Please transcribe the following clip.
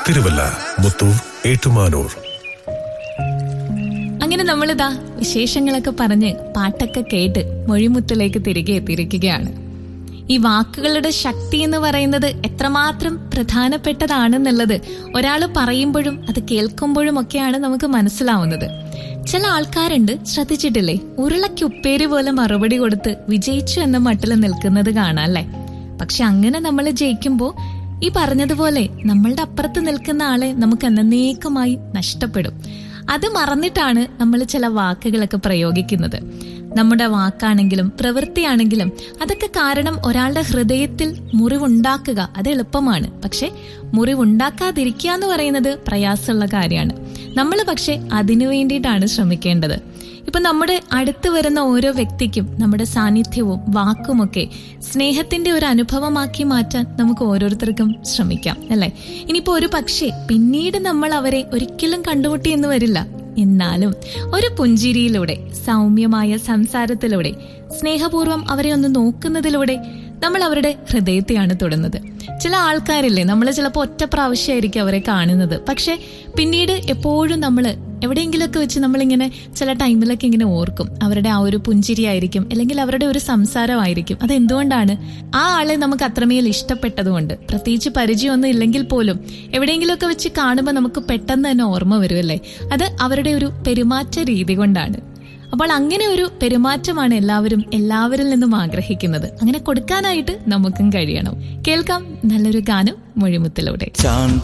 തിരുവല്ല മുത്തൂർ ഏറ്റുമാനൂർ അങ്ങനെ നമ്മളിതാ വിശേഷങ്ങളൊക്കെ പറഞ്ഞ് പാട്ടൊക്കെ കേട്ട് മൊഴിമുത്തിലേക്ക് തിരികെ എത്തിയിരിക്കുകയാണ് ഈ വാക്കുകളുടെ ശക്തി എന്ന് പറയുന്നത് എത്രമാത്രം പ്രധാനപ്പെട്ടതാണെന്നുള്ളത് ഒരാൾ പറയുമ്പോഴും അത് കേൾക്കുമ്പോഴും ഒക്കെയാണ് നമുക്ക് മനസ്സിലാവുന്നത് ചില ആൾക്കാരുണ്ട് ശ്രദ്ധിച്ചിട്ടില്ലേ ഉരുളയ്ക്ക് ഉപ്പേരി പോലെ മറുപടി കൊടുത്ത് വിജയിച്ചു എന്ന മട്ടിൽ നിൽക്കുന്നത് കാണാല്ലേ പക്ഷെ അങ്ങനെ നമ്മൾ ജയിക്കുമ്പോൾ ഈ പറഞ്ഞതുപോലെ നമ്മളുടെ അപ്പുറത്ത് നിൽക്കുന്ന ആളെ നമുക്ക് എന്നേക്കമായി നഷ്ടപ്പെടും അത് മറന്നിട്ടാണ് നമ്മൾ ചില വാക്കുകളൊക്കെ പ്രയോഗിക്കുന്നത് നമ്മുടെ വാക്കാണെങ്കിലും പ്രവൃത്തിയാണെങ്കിലും അതൊക്കെ കാരണം ഒരാളുടെ ഹൃദയത്തിൽ മുറിവുണ്ടാക്കുക അത് എളുപ്പമാണ് പക്ഷെ മുറിവുണ്ടാക്കാതിരിക്കുക എന്ന് പറയുന്നത് പ്രയാസമുള്ള കാര്യമാണ് നമ്മൾ പക്ഷെ അതിനു വേണ്ടിയിട്ടാണ് ശ്രമിക്കേണ്ടത് ഇപ്പൊ നമ്മുടെ അടുത്ത് വരുന്ന ഓരോ വ്യക്തിക്കും നമ്മുടെ സാന്നിധ്യവും വാക്കുമൊക്കെ സ്നേഹത്തിന്റെ ഒരു അനുഭവമാക്കി മാറ്റാൻ നമുക്ക് ഓരോരുത്തർക്കും ശ്രമിക്കാം അല്ലെ ഇനിയിപ്പോ ഒരു പക്ഷേ പിന്നീട് നമ്മൾ അവരെ ഒരിക്കലും കണ്ടുമുട്ടി എന്ന് വരില്ല എന്നാലും ഒരു പുഞ്ചിരിയിലൂടെ സൗമ്യമായ സംസാരത്തിലൂടെ സ്നേഹപൂർവ്വം അവരെ ഒന്ന് നോക്കുന്നതിലൂടെ നമ്മൾ അവരുടെ ഹൃദയത്തെയാണ് തൊടുന്നത് ചില ആൾക്കാരില്ലേ നമ്മൾ ചിലപ്പോൾ ഒറ്റ പ്രാവശ്യമായിരിക്കും അവരെ കാണുന്നത് പക്ഷെ പിന്നീട് എപ്പോഴും നമ്മൾ എവിടെയെങ്കിലുമൊക്കെ വെച്ച് നമ്മളിങ്ങനെ ചില ടൈമിലൊക്കെ ഇങ്ങനെ ഓർക്കും അവരുടെ ആ ഒരു പുഞ്ചിരിയായിരിക്കും അല്ലെങ്കിൽ അവരുടെ ഒരു സംസാരമായിരിക്കും അത് എന്തുകൊണ്ടാണ് ആ ആളെ നമുക്ക് അത്രമേൽ ഇഷ്ടപ്പെട്ടതുകൊണ്ട് പ്രത്യേകിച്ച് പരിചയമൊന്നും ഇല്ലെങ്കിൽ പോലും എവിടെയെങ്കിലുമൊക്കെ വെച്ച് കാണുമ്പോൾ നമുക്ക് പെട്ടെന്ന് തന്നെ ഓർമ്മ വരുമല്ലേ അത് അവരുടെ ഒരു പെരുമാറ്റ രീതി കൊണ്ടാണ് അപ്പോൾ അങ്ങനെ ഒരു പെരുമാറ്റമാണ് എല്ലാവരും എല്ലാവരിൽ നിന്നും ആഗ്രഹിക്കുന്നത് അങ്ങനെ കൊടുക്കാനായിട്ട് നമുക്കും കഴിയണം കേൾക്കാം നല്ലൊരു ഗാനം മൊഴിമുത്തിലൂടെ ചാന്ത